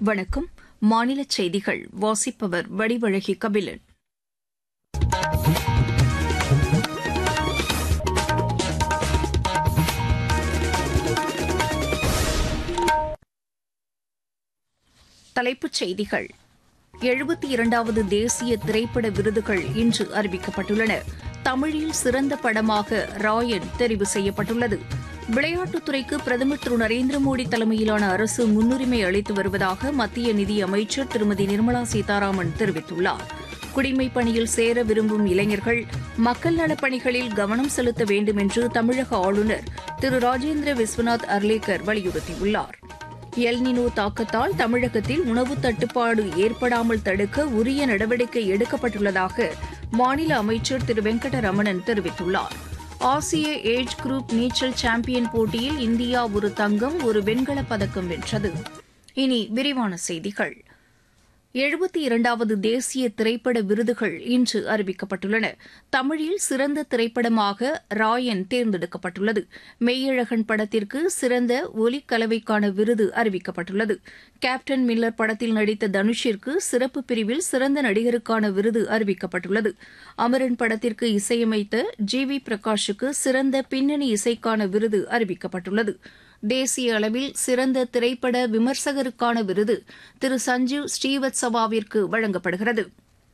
வணக்கம் மாநில செய்திகள் வாசிப்பவர் வடிவழகி கபிலன் தலைப்புச் செய்திகள் எழுபத்தி இரண்டாவது தேசிய திரைப்பட விருதுகள் இன்று அறிவிக்கப்பட்டுள்ளன தமிழில் சிறந்த படமாக ராயன் தெரிவு செய்யப்பட்டுள்ளது விளையாட்டுத்துறைக்கு பிரதமர் திரு நரேந்திர மோடி தலைமையிலான அரசு முன்னுரிமை அளித்து வருவதாக மத்திய நிதி அமைச்சர் திருமதி நிர்மலா சீதாராமன் தெரிவித்துள்ளார் குடிமைப் பணியில் சேர விரும்பும் இளைஞர்கள் மக்கள் நலப் பணிகளில் கவனம் செலுத்த வேண்டும் என்று தமிழக ஆளுநர் திரு ராஜேந்திர விஸ்வநாத் அர்லேக்கர் வலியுறுத்தியுள்ளார் எல்னினோ தாக்கத்தால் தமிழகத்தில் உணவு தட்டுப்பாடு ஏற்படாமல் தடுக்க உரிய நடவடிக்கை எடுக்கப்பட்டுள்ளதாக மாநில அமைச்சர் திரு வெங்கடரமணன் தெரிவித்துள்ளார் ஆசிய ஏஜ் குரூப் நீச்சல் சாம்பியன் போட்டியில் இந்தியா ஒரு தங்கம் ஒரு வெண்கலப் பதக்கம் வென்றது இனி விரிவான செய்திகள் எழுபத்தி இரண்டாவது தேசிய திரைப்பட விருதுகள் இன்று அறிவிக்கப்பட்டுள்ளன தமிழில் சிறந்த திரைப்படமாக ராயன் தேர்ந்தெடுக்கப்பட்டுள்ளது மெய்யழகன் படத்திற்கு சிறந்த ஒலிக்கலவைக்கான விருது அறிவிக்கப்பட்டுள்ளது கேப்டன் மில்லர் படத்தில் நடித்த தனுஷிற்கு சிறப்பு பிரிவில் சிறந்த நடிகருக்கான விருது அறிவிக்கப்பட்டுள்ளது அமரன் படத்திற்கு இசையமைத்த ஜி வி பிரகாஷுக்கு சிறந்த பின்னணி இசைக்கான விருது அறிவிக்கப்பட்டுள்ளது தேசிய அளவில் சிறந்த திரைப்பட விமர்சகருக்கான விருது திரு சஞ்சீவ் ஸ்ரீவத்சவாவிற்கு வழங்கப்படுகிறது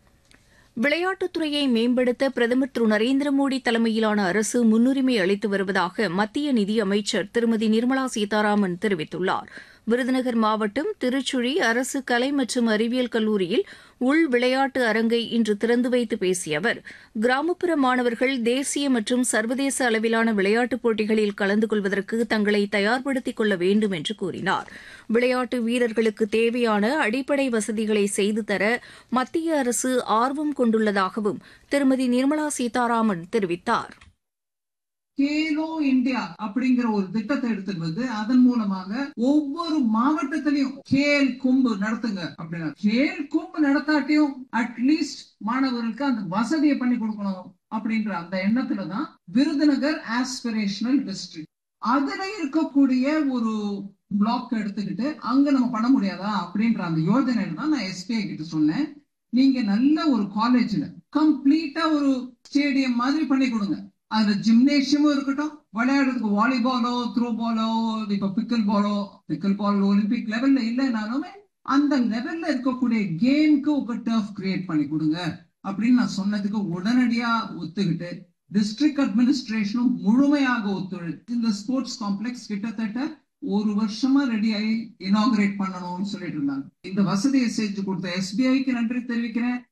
விளையாட்டுத்துறையை மேம்படுத்த பிரதமர் திரு நரேந்திர மோடி தலைமையிலான அரசு முன்னுரிமை அளித்து வருவதாக மத்திய நிதி அமைச்சர் திருமதி நிர்மலா சீதாராமன் தெரிவித்துள்ளார் விருதுநகர் மாவட்டம் திருச்சுழி அரசு கலை மற்றும் அறிவியல் கல்லூரியில் உள் விளையாட்டு அரங்கை இன்று திறந்து வைத்து பேசிய அவர் கிராமப்புற மாணவர்கள் தேசிய மற்றும் சர்வதேச அளவிலான விளையாட்டுப் போட்டிகளில் கலந்து கொள்வதற்கு தங்களை தயார்படுத்திக் கொள்ள வேண்டும் என்று கூறினார் விளையாட்டு வீரர்களுக்கு தேவையான அடிப்படை வசதிகளை செய்து தர மத்திய அரசு ஆர்வம் கொண்டுள்ளதாகவும் திருமதி நிர்மலா சீதாராமன் தெரிவித்தார் கேலோ இந்தியா அப்படிங்கிற ஒரு திட்டத்தை எடுத்துட்டு வந்து அதன் மூலமாக ஒவ்வொரு மாவட்டத்திலையும் கேல் கும்பு நடத்துங்க அப்படின்னா கேல் கும்பு நடத்தாட்டியும் அட்லீஸ்ட் மாணவர்களுக்கு அந்த வசதியை பண்ணி கொடுக்கணும் அப்படின்ற அந்த எண்ணத்துல தான் விருதுநகர் ஆஸ்பிரேஷனல் டிஸ்ட்ரிக்ட் அதுல இருக்கக்கூடிய ஒரு பிளாக் எடுத்துக்கிட்டு அங்க நம்ம பண்ண முடியாதா அப்படின்ற அந்த யோஜனையில தான் நான் எஸ்பிஐ கிட்ட சொன்னேன் நீங்க நல்ல ஒரு காலேஜ்ல கம்ப்ளீட்டா ஒரு ஸ்டேடியம் மாதிரி பண்ணி கொடுங்க அதுல ஜிம்னேஷியமும் இருக்கட்டும் விளையாடுறதுக்கு வாலிபாலோ த்ரோ பாலோ இப்ப பிக்கல் பாலோ பிக்கல் பால் ஒலிம்பிக் லெவல்ல இல்லைனாலுமே அந்த லெவல்ல இருக்கக்கூடிய கேம்க்கு ஒரு டர்ஃப் கிரியேட் பண்ணி கொடுங்க அப்படின்னு நான் சொன்னதுக்கு உடனடியா ஒத்துக்கிட்டு டிஸ்ட்ரிக்ட் அட்மினிஸ்ட்ரேஷனும் முழுமையாக ஒத்துழைத்து இந்த ஸ்போர்ட்ஸ் காம்ப்ளெக்ஸ் கிட்டத்தட்ட ஒரு வருஷமா ரெடி ஆகி இனாகிரேட் பண்ணணும்னு சொல்லிட்டு இருந்தாங்க இந்த வசதியை செஞ்சு கொடுத்த எஸ்பிஐக்கு நன்றி தெரிவிக்கிறேன்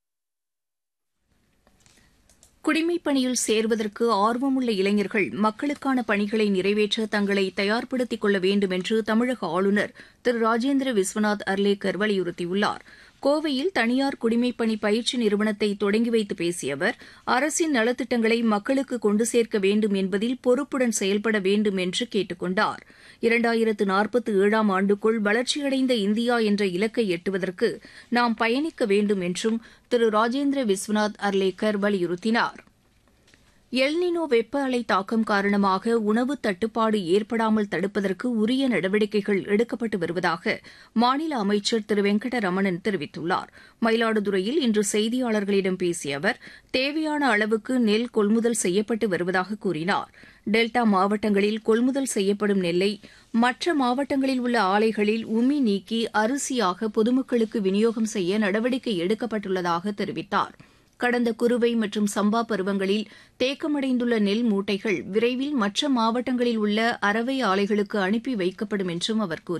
குடிமைப் பணியில் சேர்வதற்கு ஆர்வமுள்ள இளைஞர்கள் மக்களுக்கான பணிகளை நிறைவேற்ற தங்களை தயார்படுத்திக் கொள்ள வேண்டும் என்று தமிழக ஆளுநர் திரு ராஜேந்திர விஸ்வநாத் அர்லேக்கர் வலியுறுத்தியுள்ளார் கோவையில் தனியார் குடிமைப்பணி பயிற்சி நிறுவனத்தை தொடங்கி வைத்து பேசிய அவர் அரசின் நலத்திட்டங்களை மக்களுக்கு கொண்டு சேர்க்க வேண்டும் என்பதில் பொறுப்புடன் செயல்பட வேண்டும் என்று கேட்டுக் கொண்டார் இரண்டாயிரத்து நாற்பத்தி ஏழாம் ஆண்டுக்குள் வளர்ச்சியடைந்த இந்தியா என்ற இலக்கை எட்டுவதற்கு நாம் பயணிக்க வேண்டும் என்றும் திரு ராஜேந்திர விஸ்வநாத் அர்லேக்கர் வலியுறுத்தினார் எல்னினோ வெப்ப அலை தாக்கம் காரணமாக உணவு தட்டுப்பாடு ஏற்படாமல் தடுப்பதற்கு உரிய நடவடிக்கைகள் எடுக்கப்பட்டு வருவதாக மாநில அமைச்சர் திரு வெங்கடரமணன் தெரிவித்துள்ளார் மயிலாடுதுறையில் இன்று செய்தியாளர்களிடம் பேசிய அவர் தேவையான அளவுக்கு நெல் கொள்முதல் செய்யப்பட்டு வருவதாக கூறினார் டெல்டா மாவட்டங்களில் கொள்முதல் செய்யப்படும் நெல்லை மற்ற மாவட்டங்களில் உள்ள ஆலைகளில் உமி நீக்கி அரிசியாக பொதுமக்களுக்கு விநியோகம் செய்ய நடவடிக்கை எடுக்கப்பட்டுள்ளதாக தெரிவித்தாா் கடந்த குறுவை மற்றும் சம்பா பருவங்களில் தேக்கமடைந்துள்ள நெல் மூட்டைகள் விரைவில் மற்ற மாவட்டங்களில் உள்ள அரவை ஆலைகளுக்கு அனுப்பி வைக்கப்படும் என்றும் அவர் கூறினார்